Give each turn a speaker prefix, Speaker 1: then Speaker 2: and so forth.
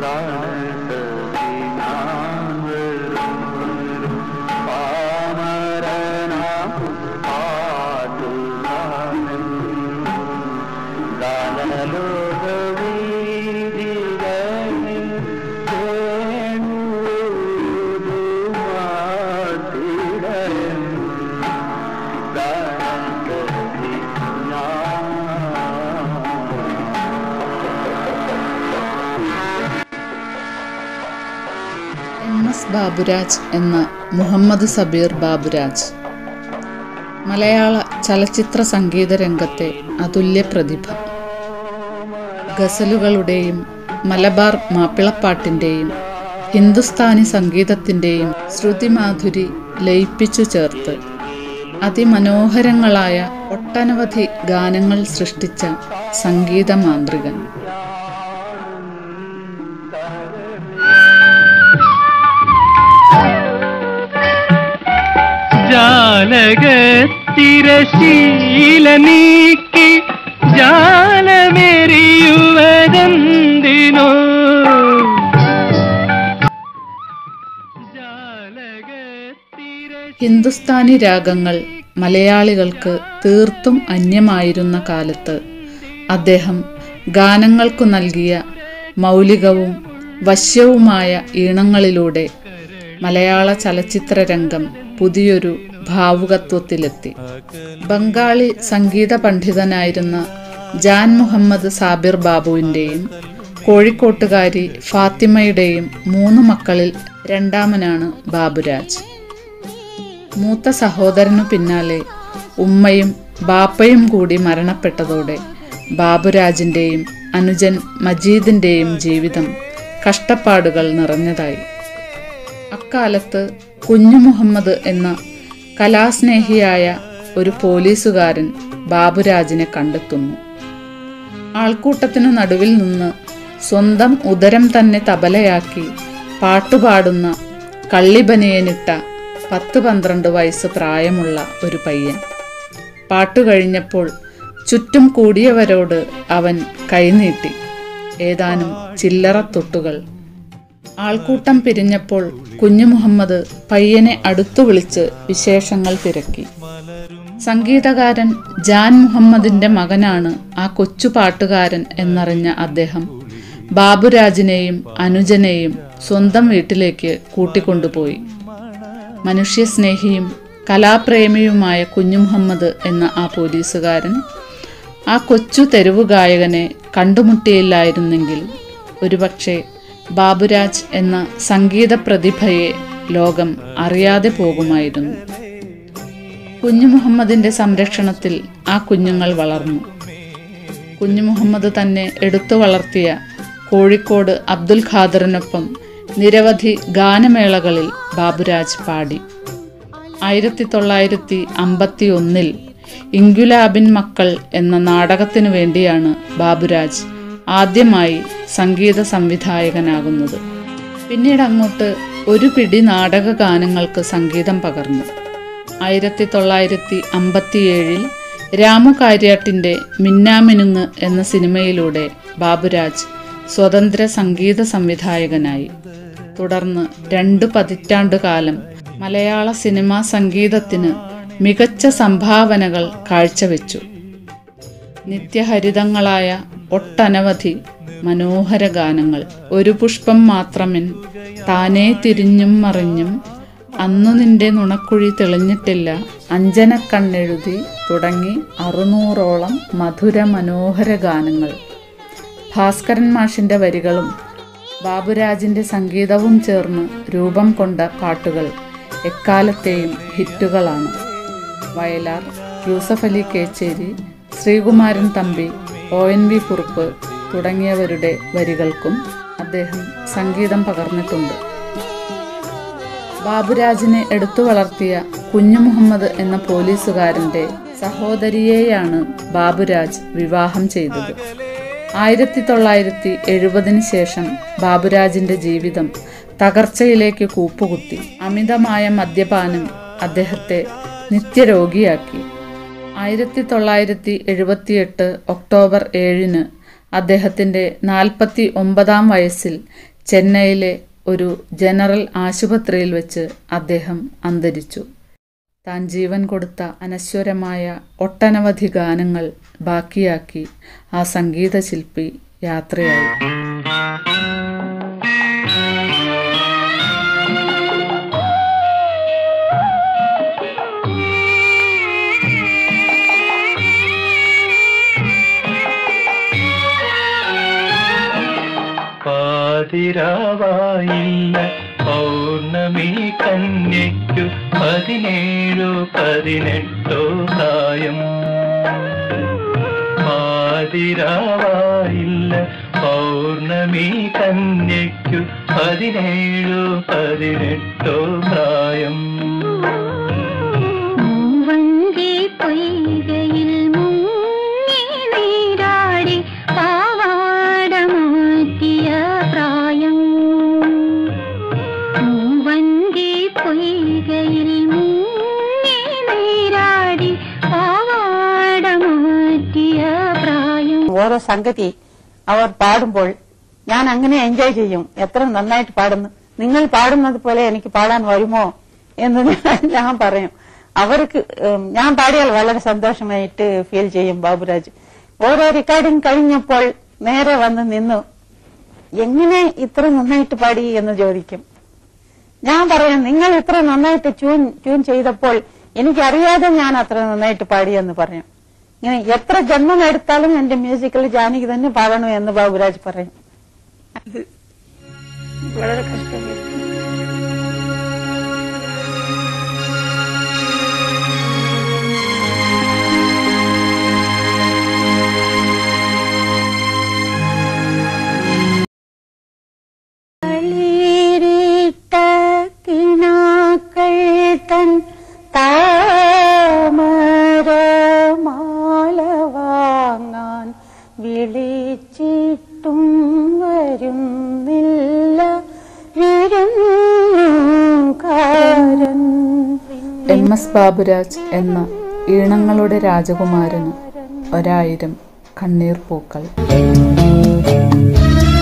Speaker 1: M S Baburaj എന്ന മുഹമ്മദ് സബീർ ബാബുരാജ് മലയാള ചലച്ചിത്ര സംഗീത രംഗത്തെ അതുല്യ പ്രതിഭ ഗസലുകളുടെയും മലബാർ മാപ്പിളപ്പാട്ടിൻ്റെയും ഹിന്ദുസ്ഥാനി സംഗീതത്തിൻ്റെയും ശ്രുതിമാധുരി ലയിപ്പിച്ചു ചേർത്ത് അതിമനോഹരങ്ങളായ ഒട്ടനവധി ഗാനങ്ങൾ സൃഷ്ടിച്ച സംഗീത മാന്ത്രികൻ
Speaker 2: ജാലകത്തിരശീല നീക്കി ജാലമെറിയുവതെന്തിനോ
Speaker 1: ഹിന്ദുസ്ഥാനി രാഗങ്ങൾ മലയാളികൾക്ക് തീർത്തും അന്യമായിരുന്ന കാലത്ത് അദ്ദേഹം ഗാനങ്ങൾക്കു നൽകിയ മൗലികവും വശ്യവുമായ ഈണങ്ങളിലൂടെ മലയാള ചലച്ചിത്ര രംഗം പുതിയൊരു ഭാവുകത്വത്തിലെത്തി ബംഗാളി സംഗീത പണ്ഡിതനായിരുന്ന ജാൻ മുഹമ്മദ് സാബിർ ബാബുവിൻ്റെയും കോഴിക്കോട്ടുകാരി ഫാത്തിമയുടെയും മൂന്ന് മക്കളിൽ രണ്ടാമനാണ് ബാബുരാജ് മൂത്ത സഹോദരനു പിന്നാലെ ഉമ്മയും ബാപ്പയും കൂടി മരണപ്പെട്ടതോടെ ബാബുരാജിൻ്റെയും അനുജൻ മജീദിൻ്റെയും ജീവിതം കഷ്ടപ്പാടുകൾ നിറഞ്ഞതായി അക്കാലത്ത് കുഞ്ഞു മുഹമ്മദ് എന്ന കലാസ്നേഹിയായ ഒരു പോലീസുകാരൻ ബാബുരാജിനെ കണ്ടെത്തുന്നു ആൾക്കൂട്ടത്തിനു നടുവിൽ നിന്ന് സ്വന്തം ഉദരം തന്നെ തബലയാക്കി പാട്ടുപാടുന്ന കള്ളിബനിയനിട്ട പത്ത് പന്ത്രണ്ട് വയസ്സ് പ്രായമുള്ള ഒരു പയ്യൻ പാട്ടു കഴിഞ്ഞപ്പോൾ ചുറ്റും കൂടിയവരോട് അവൻ കൈനീട്ടി ഏതാനും ചില്ലറ തൊട്ടുകൾ ആൾക്കൂട്ടം പിരിഞ്ഞപ്പോൾ കുഞ്ഞു മുഹമ്മദ് പയ്യനെ അടുത്തു വിളിച്ച് വിശേഷങ്ങൾ തിരക്കി സംഗീതകാരൻ ജാൻ മുഹമ്മദിന്റെ മകനാണ് ആ കൊച്ചു പാട്ടുകാരൻ എന്നറിഞ്ഞ അദ്ദേഹം ബാബുരാജിനെയും അനുജനെയും സ്വന്തം വീട്ടിലേക്ക് കൂട്ടിക്കൊണ്ടുപോയി മനുഷ്യസ്നേഹിയും കലാപ്രേമിയുമായ കുഞ്ഞു മുഹമ്മദ് എന്ന ആ പോലീസുകാരൻ ആ കൊച്ചു തെരുവു ഗായകനെ കണ്ടുമുട്ടിയില്ലായിരുന്നെങ്കിൽ ഒരുപക്ഷെ ബാബുരാജ് എന്ന സംഗീത പ്രതിഭയെ ലോകം അറിയാതെ പോകുമായിരുന്നു കുഞ്ഞു മുഹമ്മദിന്റെ സംരക്ഷണത്തിൽ ആ കുഞ്ഞുങ്ങൾ വളർന്നു കുഞ്ഞു മുഹമ്മദ് തന്നെ എടുത്തു വളർത്തിയ കോഴിക്കോട് അബ്ദുൽ ഖാദറിനൊപ്പം നിരവധി ഗാനമേളകളിൽ ബാബുരാജ് പാടി ആയിരത്തി തൊള്ളായിരത്തി അമ്പത്തി ഒന്നിൽ ഇങ്കുലാബിൻ മക്കൾ എന്ന നാടകത്തിനു വേണ്ടിയാണ് ബാബുരാജ് ആദ്യമായി സംഗീത സംവിധായകനാകുന്നത് പിന്നീട് അങ്ങോട്ട് ഒരു പിടി നാടക ഗാനങ്ങൾക്ക് സംഗീതം പകർന്നു ആയിരത്തി തൊള്ളായിരത്തി അമ്പത്തിയേഴിൽ രാമു കാര്യാട്ടിൻ്റെ മിന്നാമിനുങ്ങ് എന്ന സിനിമയിലൂടെ ബാബുരാജ് സ്വതന്ത്ര സംഗീത സംവിധായകനായി തുടർന്ന് രണ്ട് പതിറ്റാണ്ടുകാലം മലയാള സിനിമാ സംഗീതത്തിന് മികച്ച സംഭാവനകൾ കാഴ്ചവെച്ചു നിത്യഹരിതങ്ങളായ ഒട്ടനവധി മനോഹര ഗാനങ്ങൾ ഒരു പുഷ്പം മാത്രമിൻ താനേ തിരിഞ്ഞും മറിഞ്ഞും അന്നു നിന്റെ നുണക്കുഴി തെളിഞ്ഞിട്ടില്ല അഞ്ജന കണ്ണെഴുതി തുടങ്ങി അറുന്നൂറോളം മധുര മനോഹര ഗാനങ്ങൾ ഭാസ്കരൻ മാഷിൻ്റെ വരികളും ബാബുരാജിൻ്റെ സംഗീതവും ചേർന്ന് രൂപം കൊണ്ട പാട്ടുകൾ എക്കാലത്തെയും ഹിറ്റുകളാണ് Vayalar Yusuf Ali Kecheri Sreekumaran Thampi O N V Kurup തുടങ്ങിയവരുടെ വരികൾക്കും അദ്ദേഹം സംഗീതം പകർന്നിട്ടുണ്ട് ബാബുരാജിനെ എടുത്തു വളർത്തിയ കുഞ്ഞു മുഹമ്മദ് എന്ന പോലീസുകാരന്റെ സഹോദരിയെയാണ് ബാബുരാജ് വിവാഹം ചെയ്തത് ആയിരത്തി തൊള്ളായിരത്തി എഴുപതിന് ശേഷം ബാബുരാജിന്റെ ജീവിതം തകർച്ചയിലേക്ക് കൂപ്പുകുത്തി അമിതമായ മദ്യപാനം അദ്ദേഹത്തെ നിത്യരോഗിയാക്കി ആയിരത്തി തൊള്ളായിരത്തി എഴുപത്തിയെട്ട് ഒക്ടോബർ ഏഴിന് അദ്ദേഹത്തിൻ്റെ നാൽപ്പത്തി ഒമ്പതാം വയസ്സിൽ ചെന്നൈയിലെ ഒരു ജനറൽ ആശുപത്രിയിൽ വെച്ച് അദ്ദേഹം അന്തരിച്ചു താൻ ജീവൻ കൊടുത്ത അനശ്വരമായ ഒട്ടനവധി ഗാനങ്ങൾ ബാക്കിയാക്കി ആ സംഗീതശില്പി യാത്രയായി
Speaker 2: പാതിരാവായില്ല പൗർണമി കന്യയ്ക്കു പതിനേഴോ പതിനെട്ടോ പ്രായം പാതിരാവായില്ല പൗർണമി കന്യയ്ക്കു പതിനേഴോ പതിനെട്ടോ പ്രായം
Speaker 3: മൂവന്തി പൊയ്കയിൽ മുങ്ങി നീരാടി പാവാട മാറ്റിയ പ്രായം മൂവന്തി പൊയ്കയിൽ മുങ്ങി നീരാടി പാവാട മാറ്റിയ പ്രായം
Speaker 4: ഓരോ സംഗതി അവർ പാടുമ്പോൾ ഞാൻ അങ്ങനെ എൻജോയ് ചെയ്യും എത്ര നന്നായിട്ട് പാടുന്നു നിങ്ങൾ പാടുന്നത് പോലെ എനിക്ക് പാടാൻ വരുമോ എന്ന് ഞാൻ- ഞാൻ പറയും അവർക്ക് ഉം, ഞാൻ പാടിയാൽ വളരെ സന്തോഷമായിട്ട് ഫീൽ ചെയ്യും ബാബുരാജ് ഓരോ റെക്കോർഡിംഗ് കഴിഞ്ഞപ്പോൾ നേരെ വന്ന് നിന്നു എങ്ങനെ ഇത്ര നന്നായിട്ട് പാടി എന്ന് ചോദിക്കും ഞാൻ പറയാം നിങ്ങൾ ഇത്ര നന്നായിട്ട് ട്യൂൺ ട്യൂൺ ചെയ്തപ്പോൾ എനിക്കറിയാതെ ഞാൻ അത്ര നന്നായിട്ട് പാടിയെന്ന് പറയും ഇങ്ങനെ എത്ര ജന്മം എടുത്താലും എന്റെ മ്യൂസിക്കിൽ ജാനകി തന്നെ പാടണം എന്ന് ബാബുരാജ് പറയും അത് വളരെ കഷ്ടമായി
Speaker 3: ളിരിട്ട കിനാക്കൾ തൻ താമരമാല വാങ്ങാൻ വിളിച്ചിട്ടും വരുന്നില്ല വിരുന്നുകാരൻ
Speaker 1: എം എസ് ബാബുരാജ് എന്ന ഈണങ്ങളുടെ രാജകുമാരന് ഒരായിരം കണ്ണീർ പൂക്കൾ
Speaker 3: ും